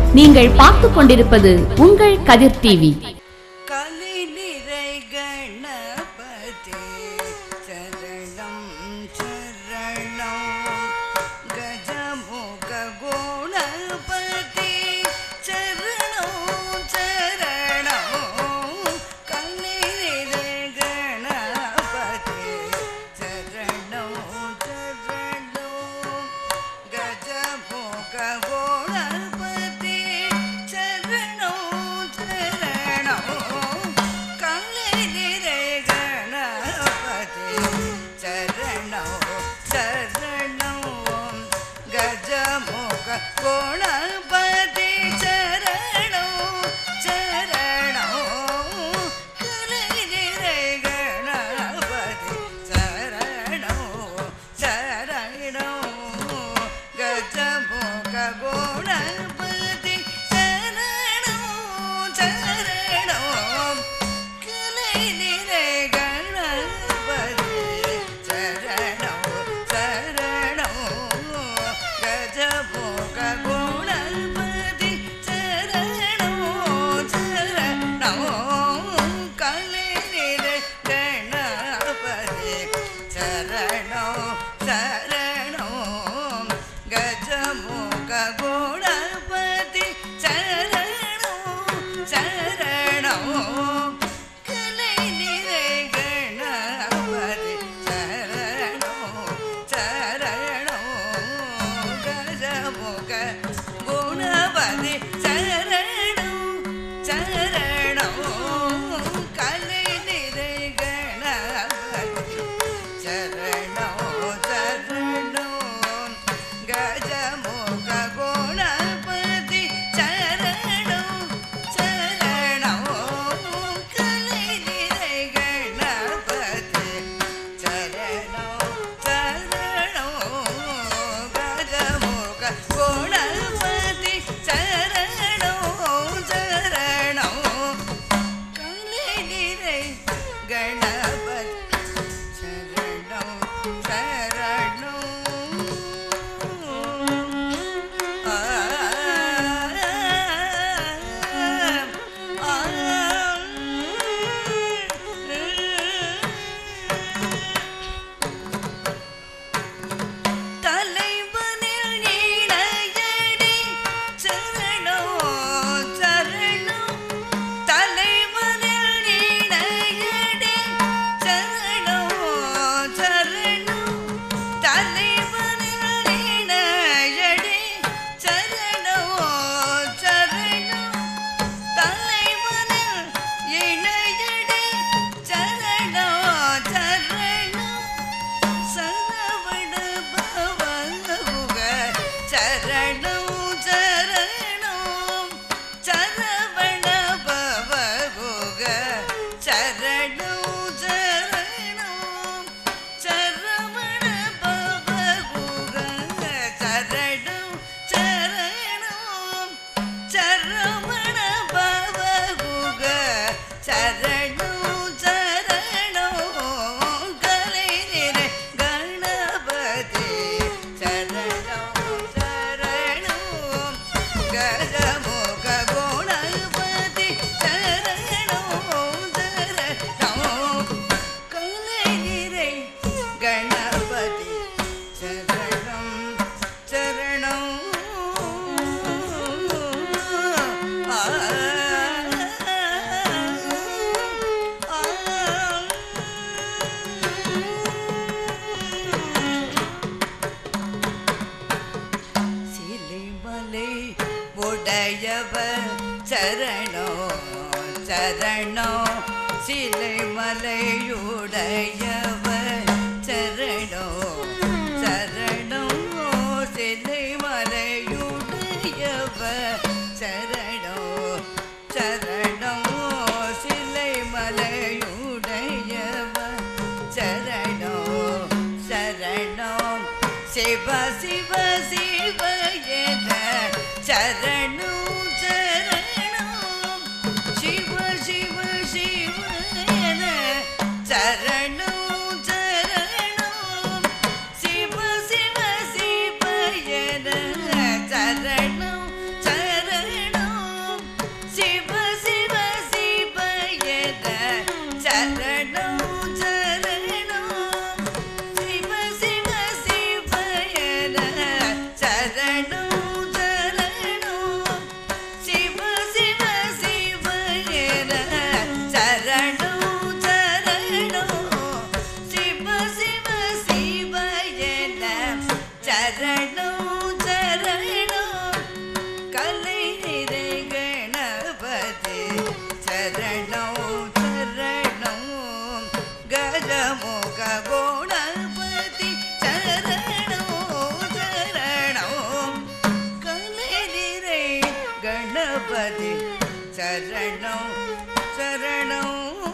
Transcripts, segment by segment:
நீங்கள் பார்த்துக் கொண்டிருப்பது உங்கள் கதிர் டிவி கலை நிறை கணபதி சரணம் சரணம் கஜமுக குணபதி சரணம் சரணம் கலை நிறை கணபதி சரணம் சரணம் கஜமுக குணபதி சரணம் சரணம் கலை நிறை கணபதி சரணம் சரணம் கஜமுக குணபதி சரணம் சரணம் கலை நிறை கணபதி சரணம் சரணம் கஜமுக குணபதி சரணம் சரணம் கலை நிறை கணபதி சரணம் சரணம் கஜமுக குணபதி சரணம் சரணம் கலை நிறை கணபதி சரணம் சரணம் கஜமுக குணபதி சரணம் சரணம் கலை நிறை கணபதி சரணம் சரணம் கஜமுக குணபதி சரணம் சரணம் கலை நிறை கணபதி சரணம் சரணம் கஜமுக குணபதி சரணம் சரணம் கலை நிறை கணபதி சரணம் சரணம் கஜமுக குணபதி சரணம் சரணம் கலை நிறை கணபதி சரணம் சரணம் ஆ தலைவனில் நீளையடி சரணம் சரணம் தலைவனில் நீளையடி சரணம் சரணம் தலைவனில் நீளையடி சரணம் சரணம் தலைவனில் இணையடி சரணம் சரணம் சரவண பவங்க சரணம் சரணம் சரவண பவகுக சரணம் சரணம் சரவண பவகுக சரணம் சரணம் சரவண பவகுக சரணம் சரணம் கலை நிறை கணபதி சரணம் சரணம் கஜமுக குணபதி சரணம் சரணம் கலை நிறை கணபதி சரணம் சரணம் ஆ சிலைமலை உடையவர் சரணோ சரணோ சிலைமலையுடையவர் சரணோ சரணோ சிலைமலையுடையவர் சரணோ சரணோ சிலைமலையுடையவர் சரணோ சரணோ சிவ சிவ சிவ என சரணம் சரணம் சிவ சிவ சிவ என சரணம் சரணம் சிவ சிவ சிவ என சரணம் சரணம் சரணம் சரணம்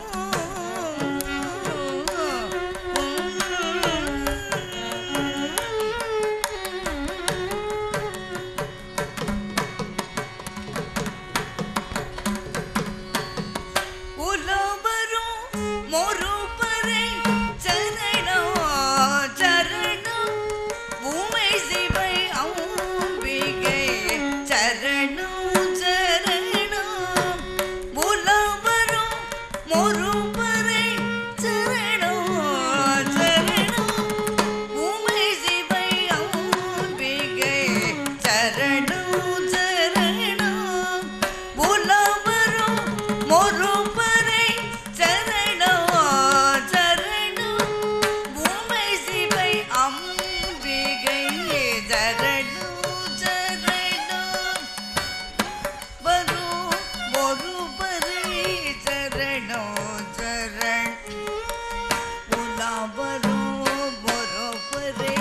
உலவரும் மொருபரை சரணம் சரணம் உமை சிவை அம்பிகை சரணம் சரணம் உலவரும் மொருபரை சரணம் சரணம் உமை சிவை அம்பிகை சரணம் சரணம் உலவரும் மொருபரை சரணம் சரணம் உமை சிவை அம்பிகை சரணம் சரணம் வரும் மொருபரை சரணம் சரண் உலாவரும் மொருபரை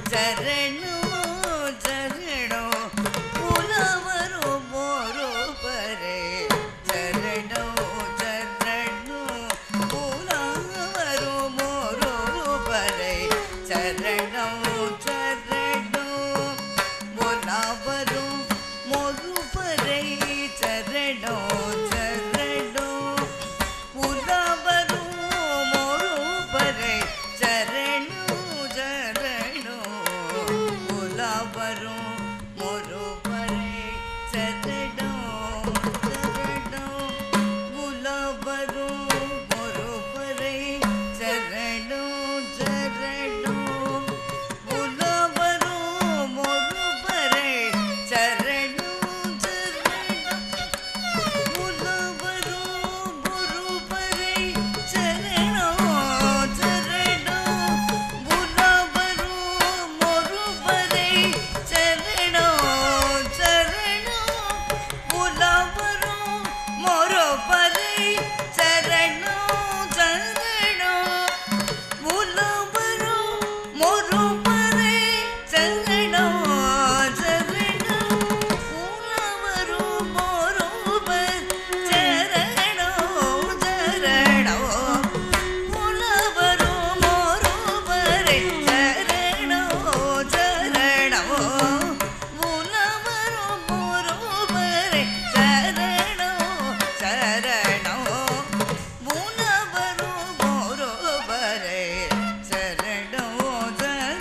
சரணம் சரணம் உலாவரும் மொருபரை சரணம் சரணம் உலாவரும் மொருபரை சரணம் சரணம் உலாவரும் மொருபரை சரணம் சரணம் உலாவரும் மொருபரை சரணம் சரணம் உலாவரும் மொருபரை சரணம் சரணம் உலாவரும் மொருபரை சரணம் சரணம் உலாவரும் மொருபரை சரணம் சரணம் உலவரும் குருபரை சரணம் சரணம் உலவரும் மொருபரை சரணம் சரணம் உலவரும் மொருபரை சரணம் சரணம் உலவரும் மொருபரை சரணம் சரணம் உலவரும் மொருபர் சரணம் சரணம் உலவரும் மொருபரை சரணம் சரணம் உலவரும் மொருபரை சரணம் சரணம் உலவரும் மொருபரை சரணம் சரணம்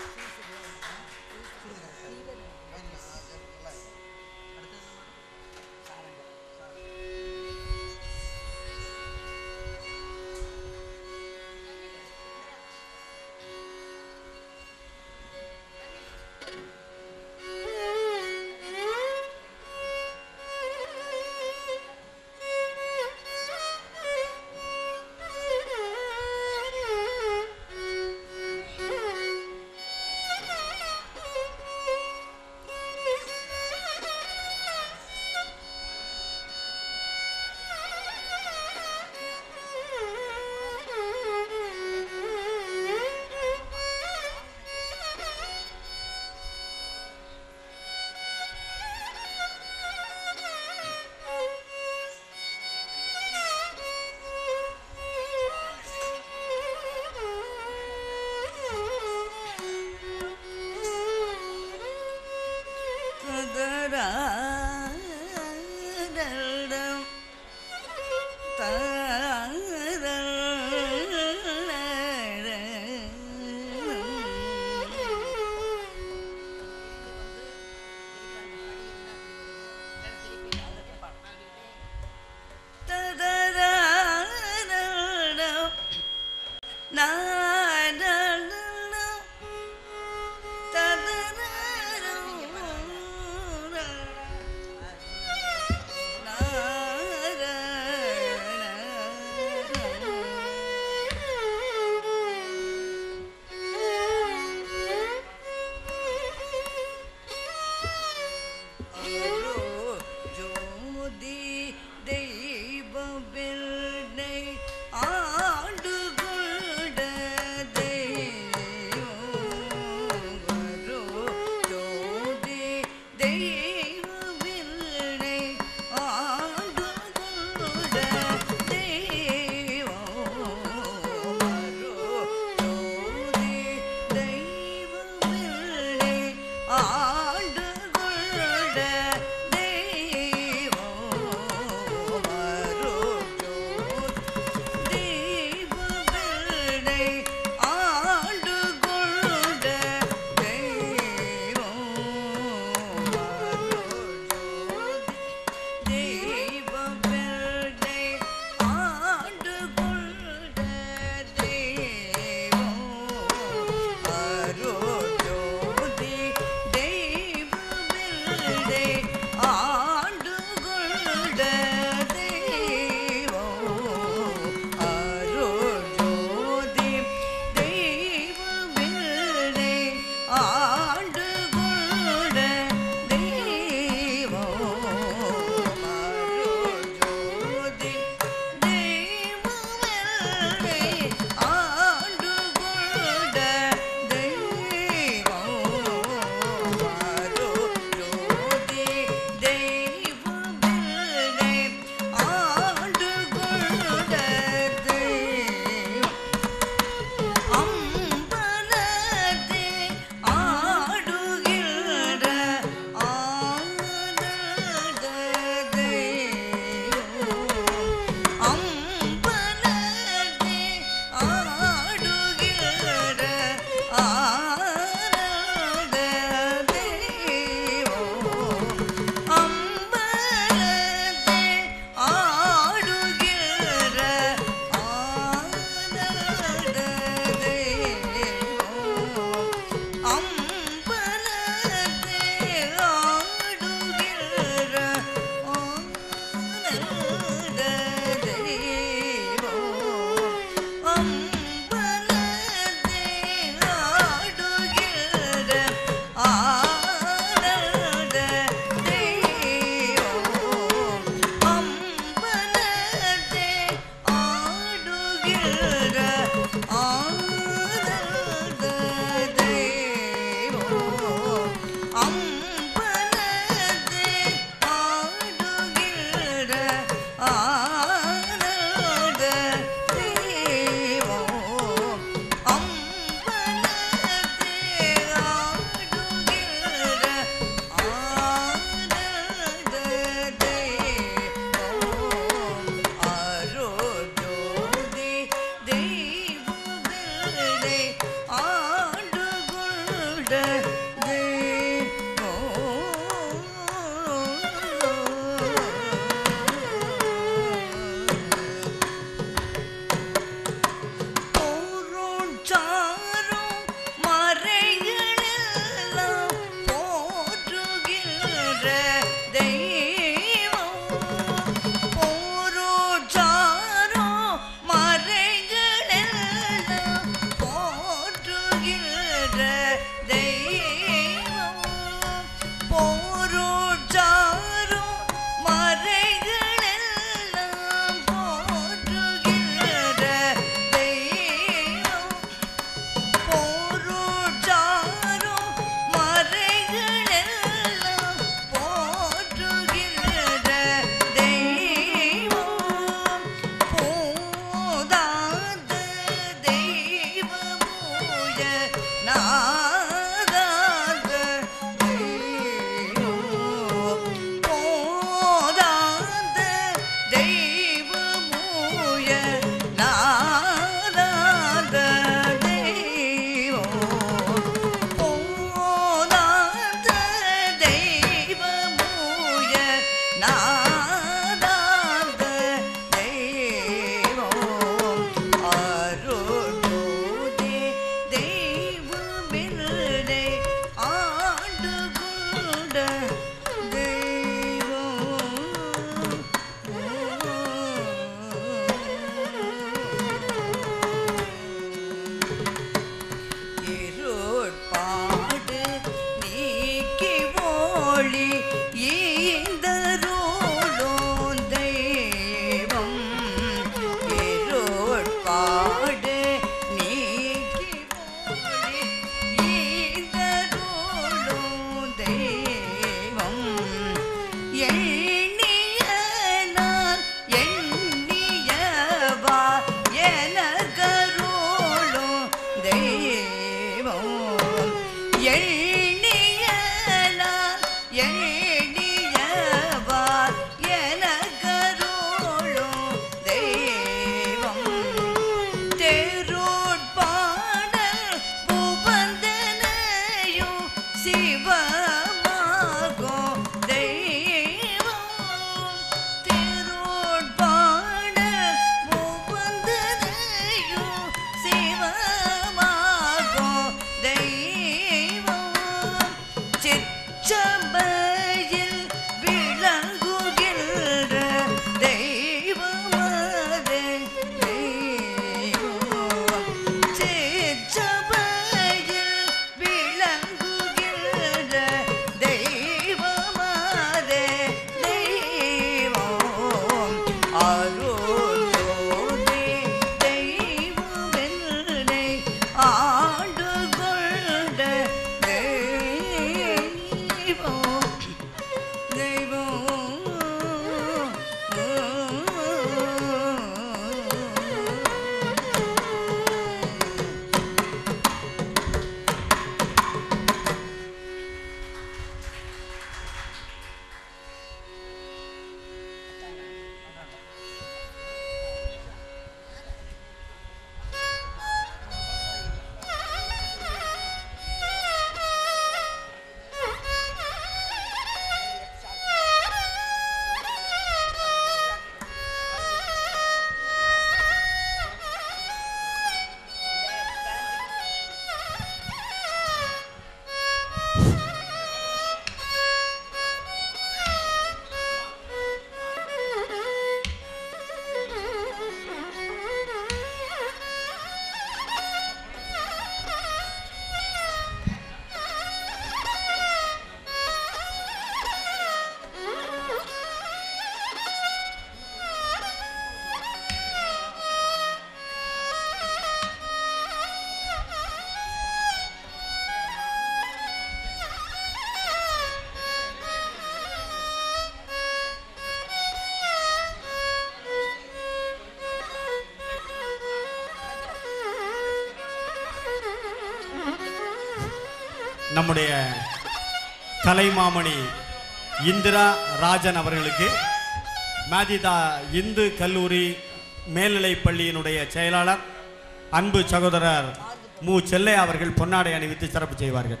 நம்முடைய கலைமாமணி இந்திரா ராஜன் அவர்களுக்கு மேதிதா இந்து கல்லூரி மேல்நிலைப் பள்ளியினுடைய செயலாளர் அன்பு சகோதரர் மு செல்லையா அவர்கள் பொன்னாடை அணிவித்து சிறப்பு செய்வார்கள்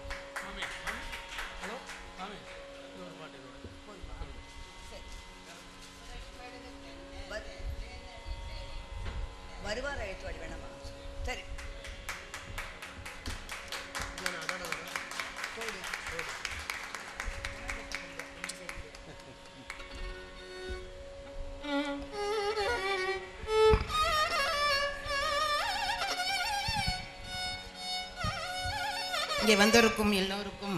வருவார் அழைத்து வாடி வேணாமா சரி இங்கே வந்திருக்கும் எல்லோருக்கும்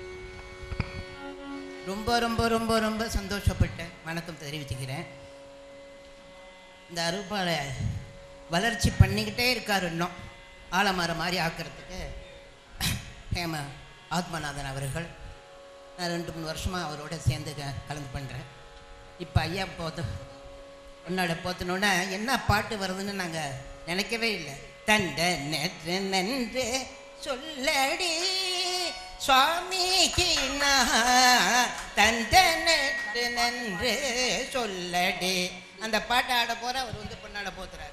ரொம்ப ரொம்ப ரொம்ப ரொம்ப சந்தோஷப்பட்டேன் வணக்கம் தெரிவிச்சுக்கிறேன் இந்த அருப்பாலை வளர்ச்சி பண்ணிக்கிட்டே இருக்கார் இன்னும் ஆலமரம் மாதிரி ஆக்கிறதுக்கு ஹேம ஆத்மநாதன் அவர்கள் நான் ரெண்டு மூணு வருஷமாக அவரோட சேர்ந்து க- கலந்து பண்ணுறேன் இப்போ ஐயா போத்து உன்னோட போத்தினோட என்ன பாட்டு வருதுன்னு நாங்கள் நினைக்கவே இல்லை தண்ட நெற்று நன்று சொல்லடி சுவாமிக்கு நான் தந்த நெற்று நன்று சொல்லடி அந்த பாட்டை ஆட போற அவர் வந்து பொண்ணாட போத்துறாரு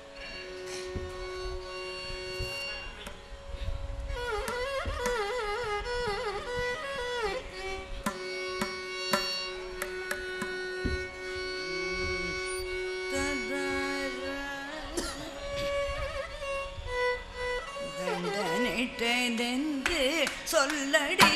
தண்டனிட்டென்று சொல்லடி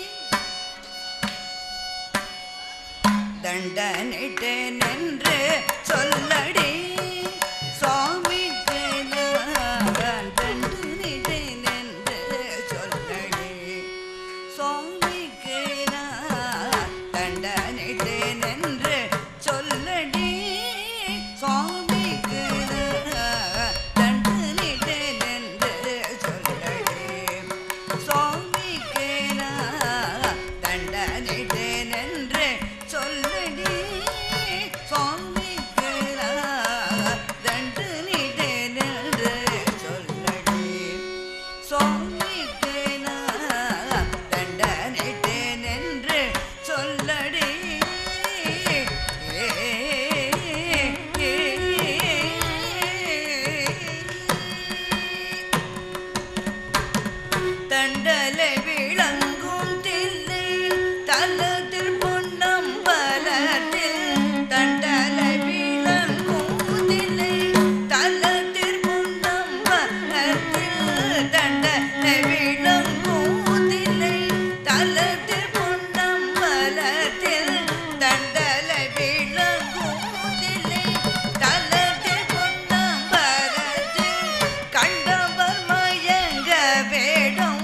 தண்டனிட்டென்று சொல்லடி சுவாமிக்கு நான் தண்டனிட்டென்று சொல்லடி சுவாமிக்கு நான் தண்டனிட்டேனென்று சொல்லடி சுவாமிக்கு நான் தண்டனிட்டேனென்று சொல்லடி சுவாமிக்கு நான் தண்டனிட்டேனென்று சொல்லடி சுவாமிக்கு நான் தண்டனிட்டேனென்று சொல்லடி சுவாமிக்கு நான் தண்டனிட்டேனென்று சொல்லடி தண்டலை விளங்கும் தில்லை தலத்தில் பொன்னம்பலத்தில் தண்டலை விளங்கும் தில்லை தலத்தில் பொன்னம்பலத்தில் தண்டலை விளங்கும் தில்லை தலத்தில் பொன்னம்பலத்தில் தண்டலை விளங்கும் தில்லை தலத்தில் பொன்னம்பலத்தில் கண்டவர் மயங்க வேடம்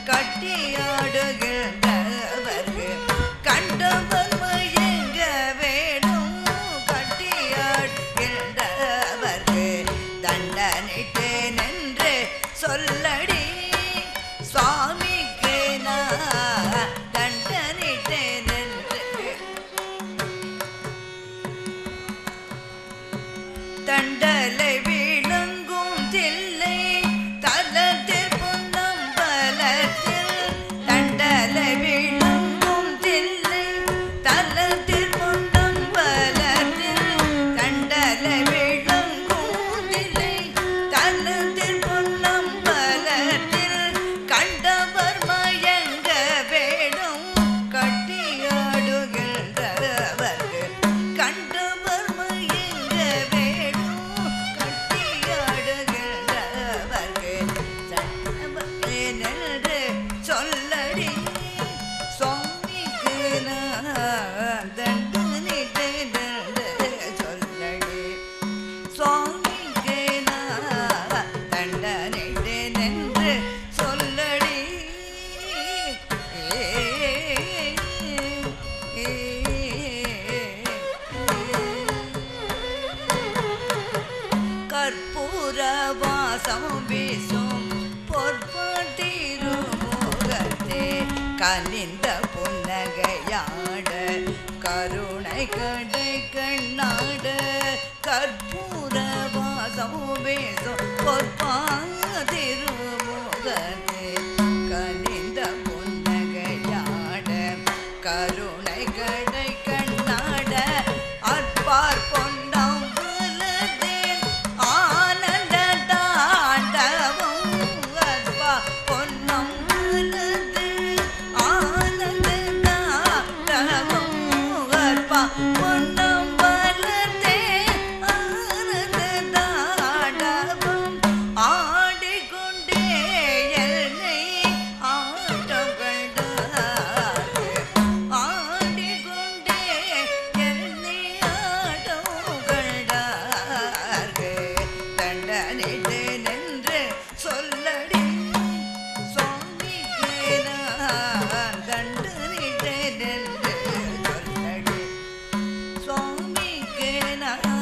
கட்டியாடுகின்றவர்கள் கண்டவர் மயங்க வேடம் கட்டியாடுகின்றவர்கள் தண்டனிட்டேனென்று சொல்லடி சுவாமிக்கு நான் தண்டனிட்டேனென்று தண்டலை விளங்கும் தில்லை தலத்தில் பொன்னம்பலத்தில் தண்டலை விளங்கும் தில்லை தலத்தில் பொன்னம்பலத்தில் தண்டலை விளங்கும் தில்லை தலத்தில் பொன்னம்பலத்தில் கண்டவர் மயங்க வேணும் கட்டியாடுகின்றவர்கள் கண்டவர் மயங்க வேணும் கட்டியாடுகின்றவர்கள் சட்டவனென்று சொல்லடி சுவாமிக்கு நான் தண்டனிட்டேனென்று சொல்லடி சுவாமிக்கு நான் தண்டனிட்டேனென்று சொல்லடி கற்பூர வாசம் வீசும் பொற்பாட்டிருமுகத்தே கனிந்த புன்னகையாட கருணை கடை கண்ணாட கற்பூர வாசம் வீசும் பொற்பாட்டிருமுகத்தே கனிந்த புன்னகையாட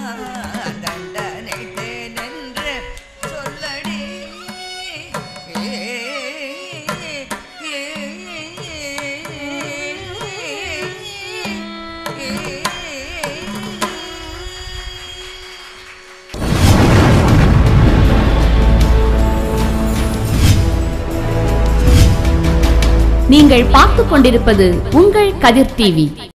தண்டனைத்தேன் என்று சொல்லடி நீங்கள் பார்த்துக் கொண்டிருப்பது உங்கள் கதிர் டிவி